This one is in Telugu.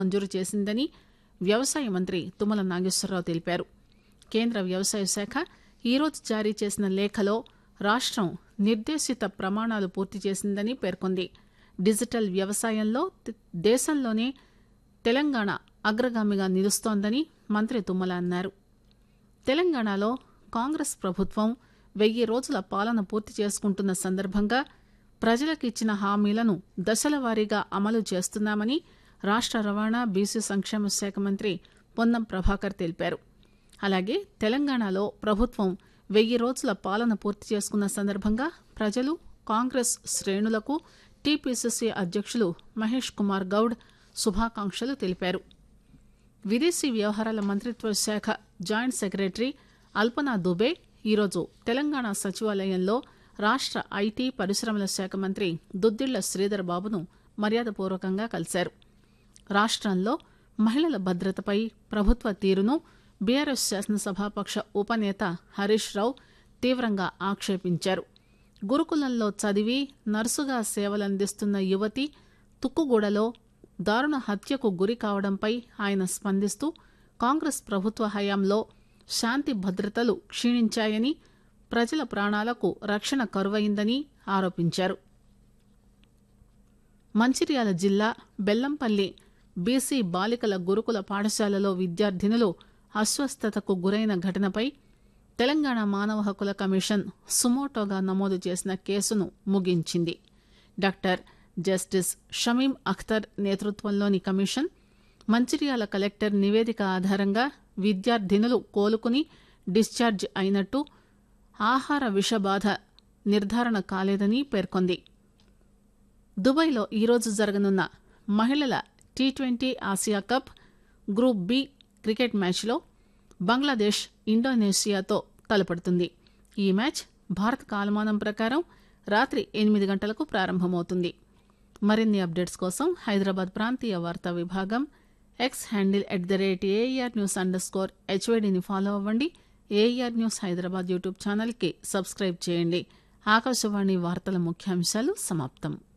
మంజూరు చేసిందని వ్యవసాయ మంత్రి తుమ్మల నాగేశ్వరరావు తెలిపారు కేంద్ర వ్యవసాయ శాఖ ఈరోజు జారీ చేసిన లేఖలో రాష్టం నిర్దేశిత ప్రమాణాలు పూర్తి చేసిందని పేర్కొంది డిజిటల్ వ్యవసాయంలో త- దేశంలోనే తెలంగాణ అగ్రగామిగా నిలుస్తోందని మంత్రి తుమ్మల అన్నారు తెలంగాణలో కాంగ్రెస్ ప్రభుత్వం వెయ్యి రోజుల పాలన పూర్తి చేసుకుంటున్న సందర్భంగా ప్రజలకు ఇచ్చిన హామీలను దశల వారీగా అమలు చేస్తున్నామని రాష్ట్ర రవాణా బీసీ సంక్షేమ శాఖ మంత్రి పొన్నం ప్రభాకర్ తెలిపారు అలాగే తెలంగాణలో ప్రభుత్వం వెయ్యి రోజుల పాలన పూర్తి చేసుకున్న సందర్భంగా ప్రజలు కాంగ్రెస్ శ్రేణులకు టీపీసీసీ అధ్యక్షులు మహేష్ కుమార్ గౌడ్ శుభాకాంక్షలు తెలిపారు విదేశీ వ్యవహారాల మంత్రిత్వ శాఖ జాయింట్ సెక్రటరీ అల్పనా దుబే ఈరోజు తెలంగాణ సచివాలయంలో రాష్ట్ర ఐటీ పరిశ్రమల శాఖ మంత్రి దుద్దిళ్ల శ్రీధర్ బాబును మర్యాదపూర్వకంగా కలిశారు రాష్ట్రంలో మహిళల భద్రతపై ప్రభుత్వ తీరును బీఆర్ఎస్ శాసనసభాపక్ష ఉపనేత హరీష్ రావు తీవ్రంగా ఆక్షేపించారు గురుకులంలో చదివి నర్సుగా సేవలందిస్తున్న యువతి తుక్కుగూడలో దారుణ హత్యకు గురి కావడంపై ఆయన స్పందిస్తూ కాంగ్రెస్ ప్రభుత్వ హయాంలో శాంతి భద్రతలు క్షీణించాయని ప్రజల ప్రాణాలకు రక్షణ కరువైందని ఆరోపించారు మంచిర్యాల జిల్లా బెల్లంపల్లి బీసీ బాలికల గురుకుల పాఠశాలలో విద్యార్థినులు అస్వస్థతకు గురైన ఘటనపై తెలంగాణ మానవ హక్కుల కమిషన్ సుమోటోగా నమోదు చేసిన కేసును ముగించింది డాక్టర్ జస్టిస్ షమీం అఖ్తర్ నేతృత్వంలోని కమిషన్ మంచిర్యాల కలెక్టర్ నివేదిక ఆధారంగా విద్యార్థినులు కోలుకుని డిశ్చార్జ్ అయినట్టు ఆహార విషబాధ నిర్ధారణ కాలేదని పేర్కొంది దుబాయ్లో ఈరోజు జరగనున్న మహిళల T twenty Asia cup group B cricket మ్యాచ్లో బంగ్లాదేశ్ ఇండోనేషియాతో తలపడుతుంది ఈ మ్యాచ్ భారత కాలమానం ప్రకారం రాత్రి ఎనిమిది గంటలకు ప్రారంభమవుతుంది మరిన్ని అప్డేట్స్ కోసం హైదరాబాద్ ప్రాంతీయ వార్తా విభాగం X handle at the rate AR news underscore స్కోర్ హెచ్వైడిని ఫాలో అవ్వండి ఏఆర్ న్యూస్ హైదరాబాద్ యూట్యూబ్ ఛానల్కి సబ్స్క్రైబ్ చేయండి ఆకాశవాణి వార్తల ముఖ్యాంశాలు సమాప్తం